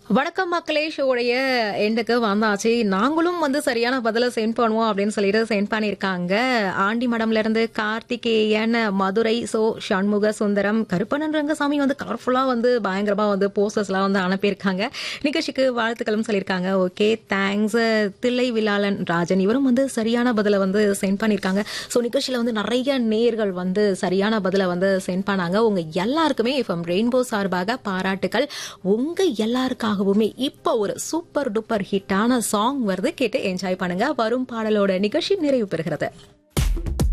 வணக்கம் மக்களே ஷோடைய எண்டுக்கு வந்தாச்சு நாங்களும் வந்து சரியான பதில சென்ட் பண்ணுவோம் அப்படின்னு சொல்லிட்டு சென்ட் பண்ணியிருக்காங்க ஆண்டி மடம்ல இருந்து கார்த்திகேயன் மதுரை சோ சண்முக சுந்தரம் கருப்பணன் ரங்கசாமி வந்து கலர்ஃபுல்லா வந்து பயங்கரமா வந்து போஸ்டர்ஸ்லாம் வந்து அனுப்பியிருக்காங்க நிகழ்ச்சிக்கு வாழ்த்துக்களும் சொல்லியிருக்காங்க ஓகே தேங்க்ஸ் தில்லை விழாளன் ராஜன் இவரும் வந்து சரியான பதில வந்து சென்ட் பண்ணியிருக்காங்க ஸோ நிகழ்ச்சியில வந்து நிறைய நேர்கள் வந்து சரியான பதில வந்து சென்ட் பண்ணாங்க உங்க எல்லாருக்குமே எஃப்எம் ரெயின்போ சார்பாக பாராட்டுக்கள் உங்க எல்லாருக்காகவுமே இப்போ ஒரு சூப்பர் டூப்பர் ஹிட்டான சாங் வருது கேட்டு என்ஜாய் பண்ணுங்க வரும் பாடலோட நிகழ்ச்சி நிறைவு பெறுகிறது